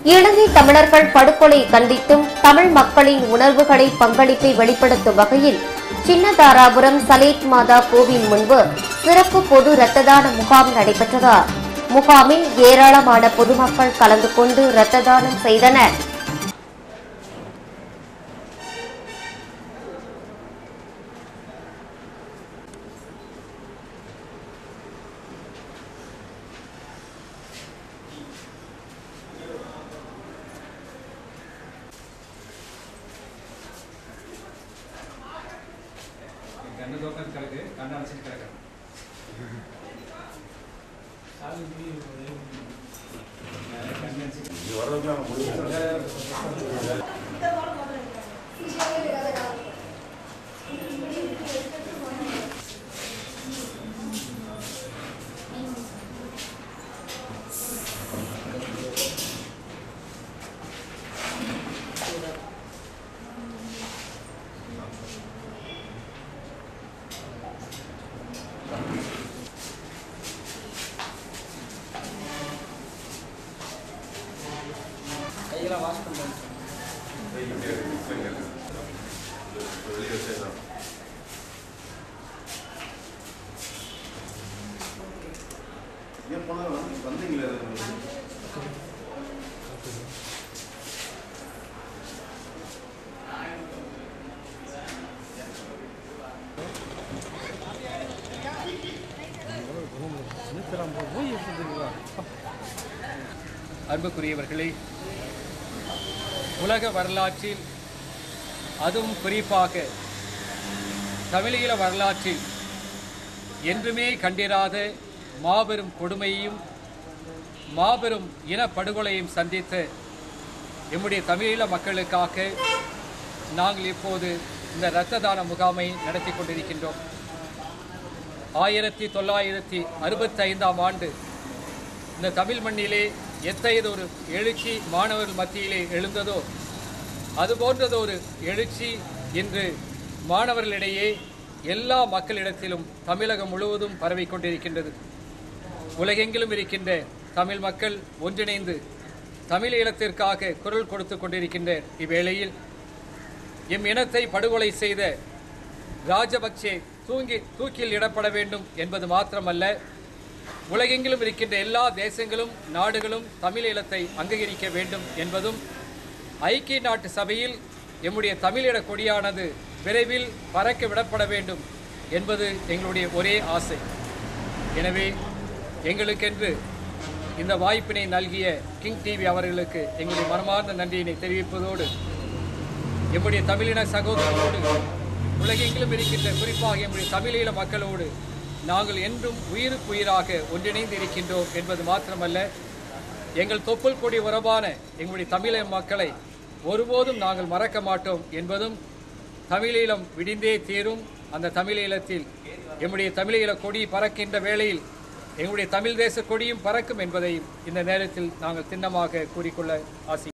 இலங்கை தமிழர்கள் படுகொலை கண்டித்தும் தமிழ் மக்களின் உணர்வுகளை பங்களிப்பை வெளிப்படுத்தும் வகையில் சின்னதாராபுரம் சலேத் மாதா கோவில் முன்பு சிறப்பு பொது இரத்த தான முகாம் நடைபெற்றது முகாமில் ஏராளமான பொதுமக்கள் கலந்து கொண்டு இரத்த தானம் செய்தனர் கண்ணு தோக்கம் கிடக்கு கண்ணு அடைச்சிட்டு கிடக்கு கண்ணு அடிச்சு கையெல்லாம் வாஷ் பண்ணுறேன் ஏன் போனா வந்தீங்களே அன்புக்குரியவர்களே உலக வரலாற்றில் அதுவும் குறிப்பாக தமிழீழ வரலாற்றில் என்றுமே கண்டிராத மாபெரும் கொடுமையையும் மாபெரும் இனப்படுகொலையும் சந்தித்த எம்முடைய தமிழீழ மக்களுக்காக நாங்கள் இப்போது இந்த இரத்த தான முகாமை நடத்தி கொண்டிருக்கின்றோம் ஆயிரத்தி தொள்ளாயிரத்தி அறுபத்தி ஐந்தாம் ஆண்டு இந்த தமிழ் மண்ணிலே எத்தகையதொரு எழுச்சி மாணவர்கள் மத்தியிலே எழுந்ததோ அது போன்றதொரு எழுச்சி இன்று மாணவர்களிடையே எல்லா மக்களிடத்திலும் தமிழகம் முழுவதும் பரவிக் கொண்டிருக்கின்றது உலகெங்கிலும் இருக்கின்ற தமிழ் மக்கள் ஒன்றிணைந்து தமிழ் ஈழத்திற்காக குரல் கொடுத்து கொண்டிருக்கின்ற இவ்வேளையில் எம் இனத்தை படுகொலை செய்த ராஜபக்சே தூங்கி தூக்கில் இடப்பட வேண்டும் என்பது மாத்திரமல்ல உலகெங்கிலும் இருக்கின்ற எல்லா தேசங்களும் நாடுகளும் தமிழ் ஈழத்தை அங்கீகரிக்க வேண்டும் என்பதும் ஐக்கிய நாட்டு சபையில் எம்முடைய தமிழீழ கொடியானது விரைவில் பறக்க விடப்பட வேண்டும் என்பது எங்களுடைய ஒரே ஆசை எனவே எங்களுக்கென்று இந்த வாய்ப்பினை நல்கிய கிங் டிவி அவர்களுக்கு எங்களுடைய மனமார்ந்த நன்றியினை தெரிவிப்பதோடு எம்முடைய தமிழின சகோதரர்களோடு உலகெங்கிலும் இருக்கின்ற குறிப்பாக எம்முடைய தமிழீழ மக்களோடு நாங்கள் என்றும் உயிருக்கு உயிராக ஒன்றிணைந்து இருக்கின்றோம் என்பது மாத்திரமல்ல எங்கள் தொப்புள் கொடி உறவான எங்களுடைய தமிழக மக்களை ஒருபோதும் நாங்கள் மறக்க மாட்டோம் என்பதும் தமிழீழம் விடிந்தே தீரும் அந்த தமிழீழத்தில் எம்முடைய தமிழீழ கொடி பறக்கின்ற வேளையில் எங்களுடைய தமிழ் தேச கொடியும் பறக்கும் என்பதையும் இந்த நேரத்தில் நாங்கள் திண்ணமாக கூறிக்கொள்ள ஆசை